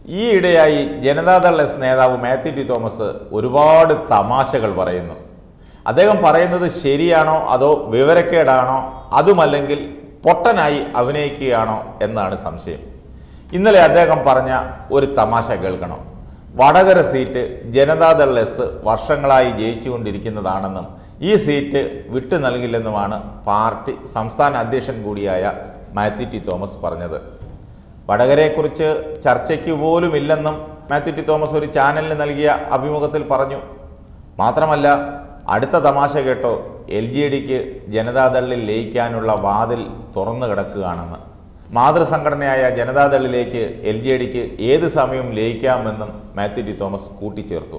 ഈ ഇടയായി ജനതാദൾ എസ് നേതാവ് മാത്യു ടി തോമസ് ഒരുപാട് തമാശകൾ പറയുന്നു അദ്ദേഹം പറയുന്നത് ശരിയാണോ അതോ വിവരക്കേടാണോ അതുമല്ലെങ്കിൽ പൊട്ടനായി അഭിനയിക്കുകയാണോ എന്നാണ് സംശയം ഇന്നലെ അദ്ദേഹം പറഞ്ഞ ഒരു തമാശ കേൾക്കണം വടകര സീറ്റ് ജനതാദൾ എസ് വർഷങ്ങളായി ജയിച്ചുകൊണ്ടിരിക്കുന്നതാണെന്നും ഈ സീറ്റ് വിട്ടു നൽകില്ലെന്നുമാണ് പാർട്ടി സംസ്ഥാന അധ്യക്ഷൻ കൂടിയായ മാത്യു ടി തോമസ് പറഞ്ഞത് വടകരയെക്കുറിച്ച് ചർച്ചയ്ക്ക് പോലും ഇല്ലെന്നും മാത്യു ടി തോമസ് ഒരു ചാനലിന് നൽകിയ അഭിമുഖത്തിൽ പറഞ്ഞു മാത്രമല്ല അടുത്ത തമാശ കേട്ടോ എൽ ജി ഡിക്ക് ജനതാദളിൽ ലയിക്കാനുള്ള വാതിൽ തുറന്നു കിടക്കുകയാണെന്ന് മാതൃസംഘടനയായ ജനതാദളിലേക്ക് എൽ ജെ ഡിക്ക് ഏത് സമയവും ലയിക്കാമെന്നും മാത്യു ടി തോമസ് കൂട്ടിച്ചേർത്തു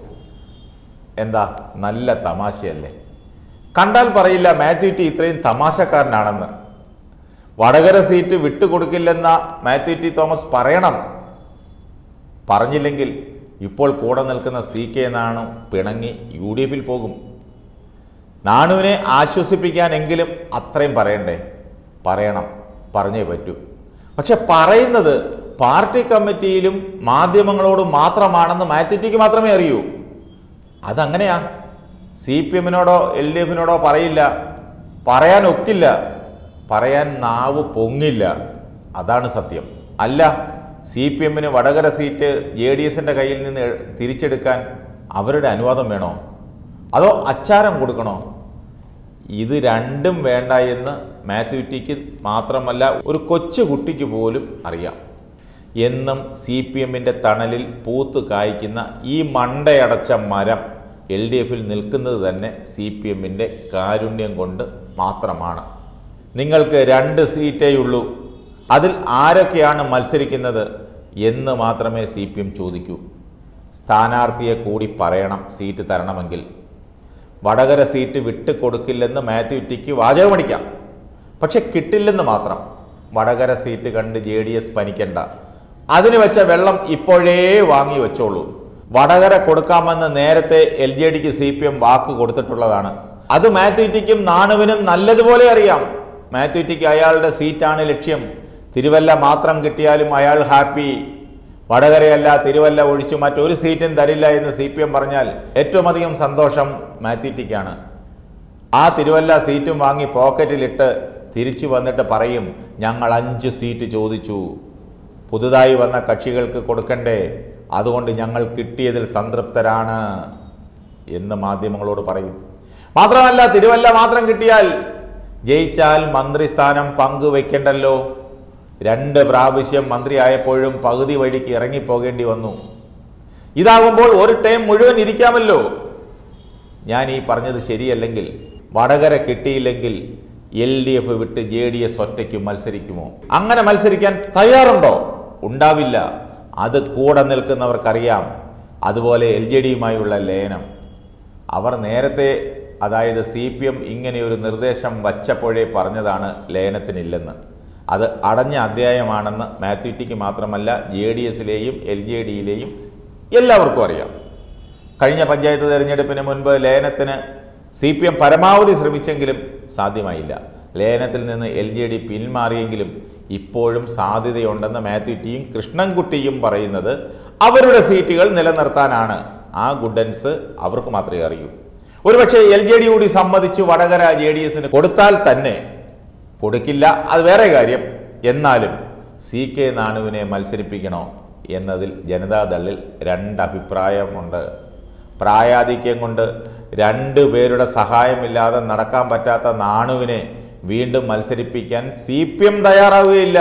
എന്താ നല്ല തമാശയല്ലേ കണ്ടാൽ പറയില്ല മാത്യു ടി ഇത്രയും തമാശക്കാരനാണെന്ന് വടകര സീറ്റ് വിട്ടുകൊടുക്കില്ലെന്ന മാത്യു ടി തോമസ് പറയണം പറഞ്ഞില്ലെങ്കിൽ ഇപ്പോൾ കൂടെ നിൽക്കുന്ന സി കെ നാണു പിണങ്ങി യു ഡി എഫിൽ പോകും നാണുവിനെ ആശ്വസിപ്പിക്കാനെങ്കിലും അത്രയും പറയണ്ടേ പറയണം പറഞ്ഞേ പറ്റൂ പക്ഷെ പറയുന്നത് പാർട്ടി കമ്മിറ്റിയിലും മാധ്യമങ്ങളോടും മാത്രമാണെന്ന് മാത്യു മാത്രമേ അറിയൂ അതങ്ങനെയാ സി പി എമ്മിനോടോ എൽ ഡി എഫിനോടോ പറയില്ല പറയാൻ ഒക്കില്ല പറയാൻ നാവ് പൊങ്ങില്ല അതാണ് സത്യം അല്ല സി പി എമ്മിന് വടകര സീറ്റ് ജെ ഡി എസിൻ്റെ കയ്യിൽ നിന്ന് എ- തിരിച്ചെടുക്കാൻ അവരുടെ അനുവാദം വേണോ അതോ അച്ചാരം കൊടുക്കണോ ഇത് രണ്ടും വേണ്ട എന്ന് മാത്യുറ്റിക്ക് മാത്രമല്ല ഒരു കൊച്ചു കുട്ടിക്ക് പോലും അറിയാം എന്നും സി പി എമ്മിൻ്റെ തണലിൽ പൂത്ത് കായ്ക്കുന്ന ഈ മണ്ടയടച്ച മരം എൽ ഡി എഫിൽ നിൽക്കുന്നത് തന്നെ സി പി എമ്മിൻ്റെ കാരുണ്യം കൊണ്ട് മാത്രമാണ് നിങ്ങൾക്ക് രണ്ട് സീറ്റേയുള്ളൂ അതിൽ ആരൊക്കെയാണ് മത്സരിക്കുന്നത് എന്ന് മാത്രമേ സി പി എം ചോദിക്കൂ സ്ഥാനാർത്ഥിയെ കൂടി പറയണം സീറ്റ് തരണമെങ്കിൽ വടകര സീറ്റ് വിട്ട് കൊടുക്കില്ലെന്ന് മാത്യു ടിക്ക് വാചകമടിക്കാം പക്ഷെ കിട്ടില്ലെന്ന് മാത്രം വടകര സീറ്റ് കണ്ട് ജെ ഡി എസ് പനിക്കണ്ട അതിന് വെച്ച വെള്ളം ഇപ്പോഴേ വാങ്ങി വെച്ചോളൂ വടകര കൊടുക്കാമെന്ന് നേരത്തെ എൽ ജെ ഡിക്ക് സി പി എം വാക്ക് കൊടുത്തിട്ടുള്ളതാണ് അത് മാത്യു ടിക്കും നാണുവിനും നല്ലതുപോലെ അറിയാം മാത്യു ടിക്ക് അയാളുടെ സീറ്റാണ് ലക്ഷ്യം തിരുവല്ല മാത്രം കിട്ടിയാലും അയാൾ ഹാപ്പി വടകരയല്ല തിരുവല്ല ഒഴിച്ചു മറ്റൊരു സീറ്റും തരില്ല എന്ന് സി പി എം പറഞ്ഞാൽ ഏറ്റവും അധികം സന്തോഷം മാത്യുറ്റിക്കാണ് ആ തിരുവല്ല സീറ്റും വാങ്ങി പോക്കറ്റിലിട്ട് തിരിച്ചു വന്നിട്ട് പറയും ഞങ്ങൾ അഞ്ച് സീറ്റ് ചോദിച്ചു പുതുതായി വന്ന കക്ഷികൾക്ക് കൊടുക്കണ്ടേ അതുകൊണ്ട് ഞങ്ങൾ കിട്ടിയതിൽ സംതൃപ്തരാണ് എന്ന് മാധ്യമങ്ങളോട് പറയും മാത്രമല്ല തിരുവല്ല മാത്രം കിട്ടിയാൽ ജയിച്ചാൽ മന്ത്രിസ്ഥാനം പങ്കുവെക്കണ്ടല്ലോ രണ്ട് പ്രാവശ്യം മന്ത്രിയായപ്പോഴും പകുതി വഴിക്ക് ഇറങ്ങിപ്പോകേണ്ടി വന്നു ഇതാകുമ്പോൾ ഒരു ടൈം മുഴുവൻ ഇരിക്കാമല്ലോ ഞാൻ ഈ പറഞ്ഞത് ശരിയല്ലെങ്കിൽ വടകര കിട്ടിയില്ലെങ്കിൽ എൽ ഡി എഫ് വിട്ട് ജെ ഡി എസ് ഒറ്റയ്ക്ക് മത്സരിക്കുമോ അങ്ങനെ മത്സരിക്കാൻ തയ്യാറുണ്ടോ ഉണ്ടാവില്ല അത് കൂടെ നിൽക്കുന്നവർക്കറിയാം അതുപോലെ എൽ ജെ ഡിയുമായുള്ള ലയനം അവർ നേരത്തെ അതായത് സി പി എം ഇങ്ങനെയൊരു നിർദ്ദേശം വച്ചപ്പോഴേ പറഞ്ഞതാണ് ലയനത്തിനില്ലെന്ന് അത് അടഞ്ഞ അധ്യായമാണെന്ന് മാത്യു ടിക്ക് മാത്രമല്ല ജെ ഡി എസിലെയും എൽ ജെ ഡിയിലെയും എല്ലാവർക്കും അറിയാം കഴിഞ്ഞ പഞ്ചായത്ത് തെരഞ്ഞെടുപ്പിന് മുൻപ് ലയനത്തിന് സി പി എം പരമാവധി ശ്രമിച്ചെങ്കിലും സാധ്യമായില്ല ലയനത്തിൽ നിന്ന് എൽ ജെ ഡി പിന്മാറിയെങ്കിലും ഇപ്പോഴും സാധ്യതയുണ്ടെന്ന് മാത്യു ടിയും കൃഷ്ണൻകുട്ടിയും പറയുന്നത് അവരുടെ സീറ്റുകൾ നിലനിർത്താനാണ് ആ ഗുഡൻസ് അവർക്ക് മാത്രമേ അറിയൂ ഒരുപക്ഷെ എൽ ജെ ഡി കൂടി സമ്മതിച്ചു വടകര ജെ ഡി എസിന് കൊടുത്താൽ തന്നെ കൊടുക്കില്ല അത് വേറെ കാര്യം എന്നാലും സി കെ നാണുവിനെ മത്സരിപ്പിക്കണോ എന്നതിൽ ജനതാദളിൽ രണ്ടഭിപ്രായമുണ്ട് പ്രായാധിക്യം കൊണ്ട് രണ്ട് പേരുടെ സഹായമില്ലാതെ നടക്കാൻ പറ്റാത്ത നാണുവിനെ വീണ്ടും മത്സരിപ്പിക്കാൻ സി പി എം തയ്യാറാവുകയില്ല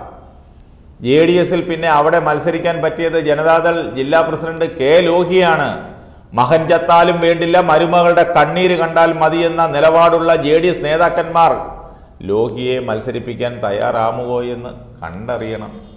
ജെ ഡി എസിൽ പിന്നെ അവിടെ മത്സരിക്കാൻ പറ്റിയത് ജനതാദൾ ജില്ലാ പ്രസിഡന്റ് കെ ലോഹിയാണ് മകൻ ചത്താലും വേണ്ടില്ല മരുമകളുടെ കണ്ണീര് കണ്ടാൽ മതിയെന്ന നിലപാടുള്ള ജെ ഡി എസ് നേതാക്കന്മാർ ലോഹിയെ മത്സരിപ്പിക്കാൻ തയ്യാറാമുകോ എന്ന് കണ്ടറിയണം